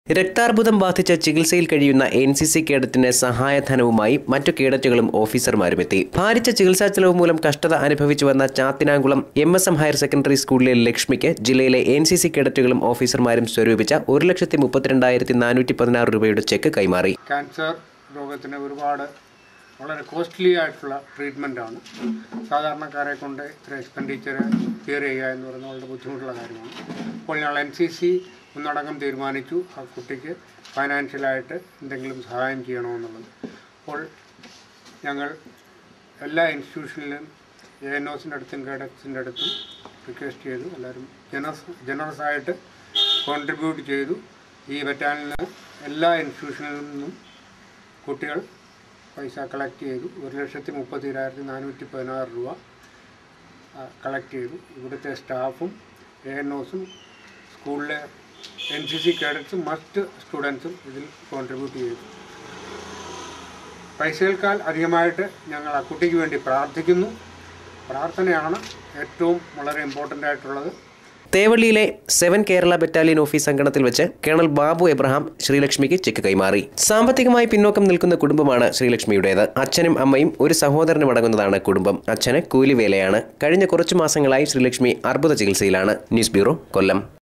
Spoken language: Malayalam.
രക്താർബുദം ബാധിച്ച് ചികിത്സയിൽ കഴിയുന്ന എൻ സി സി കേഡറ്റിന് സഹായധനവുമായി മറ്റു കേഡറ്റുകളും ഓഫീസർമാരും എത്തി ഭാരിച്ച ചികിത്സാ ചെലവ് മൂലം കഷ്ടത അനുഭവിച്ചു വന്ന Chathinamkulam M S M higher secondary സ്കൂളിലെ ലക്ഷ്മിക്ക് ജില്ലയിലെ എൻ സി സി കേഡറ്റുകളും ഓഫീസർമാരും സ്വരൂപിച്ച ഒരു ലക്ഷത്തി മുപ്പത്തിരണ്ടായിരത്തി നാനൂറ്റി പതിനാറ് രൂപയുടെ ചെക്ക് കൈമാറി ക്യാൻസർ രോഗത്തിന് ഒരുപാട് വളരെ കോസ്റ്റ്ലി ആയിട്ടുള്ള ട്രീറ്റ്മെൻറ്റാണ് സാധാരണക്കാരെ കൊണ്ട് ഇത്ര എക്സ്പെൻഡിച്ചർ ക്ലിയർ ചെയ്യുക എന്ന് പറയുന്നത് വളരെ ബുദ്ധിമുട്ടുള്ള കാര്യമാണ് അപ്പോൾ ഞങ്ങൾ എൻ സി സി ഒന്നടങ്കം തീരുമാനിച്ചു ആ കുട്ടിക്ക് ഫൈനാൻഷ്യലായിട്ട് എന്തെങ്കിലും സഹായം ചെയ്യണമെന്നുള്ളത് അപ്പോൾ ഞങ്ങൾ എല്ലാ ഇൻസ്റ്റിറ്റ്യൂഷനിലും എ എൻ ഒസിൻ്റെ അടുത്തും കേഡക്സിൻ്റെ അടുത്തും റിക്വസ്റ്റ് ചെയ്തു എല്ലാവരും ജനറസ് ജനറസ് ആയിട്ട് കോൺട്രിബ്യൂട്ട് ചെയ്തു ഈ ബറ്റാലിന് എല്ലാ ഇൻസ്റ്റിറ്റ്യൂഷനിൽ നിന്നും കുട്ടികൾ പൈസ കളക്ട് ചെയ്തു ഒരു ലക്ഷത്തി മുപ്പത്തിരായിരത്തി നാനൂറ്റി പതിനാറ് രൂപ കളക്ട് ചെയ്തു ഇവിടുത്തെ സ്റ്റാഫും എ എൻ ഒസും സ്കൂളിലെ എൻ സി സി കേഡറ്റ്സും മറ്റ് സ്റ്റുഡൻസും ഇതിൽ കോൺട്രിബ്യൂട്ട് ചെയ്തു പൈസയേക്കാൾ അധികമായിട്ട് ഞങ്ങൾ ആ കുട്ടിക്ക് വേണ്ടി പ്രാർത്ഥിക്കുന്നു പ്രാർത്ഥനയാണ് ഏറ്റവും വളരെ ഇമ്പോർട്ടൻ്റ് ആയിട്ടുള്ളത് തേവള്ളിയിലെ സെവൻ കേരള ബറ്റാലിയൻ ഓഫീസ് അങ്കണത്തിൽ വെച്ച് കേണൽ ബാബു എബ്രഹാം ശ്രീലക്ഷ്മിക്ക് ചെക്ക് കൈമാറി സാമ്പത്തികമായി പിന്നോക്കം നിൽക്കുന്ന കുടുംബമാണ് ശ്രീലക്ഷ്മിയുടേത് അച്ഛനും അമ്മയും ഒരു സഹോദരനും അടങ്ങുന്നതാണ് കുടുംബം അച്ഛന് കൂലിവേലയാണ് കഴിഞ്ഞ കുറച്ചു മാസങ്ങളായി ശ്രീലക്ഷ്മി അർബുദ ചികിത്സയിലാണ് ന്യൂസ് ബ്യൂറോ കൊല്ലം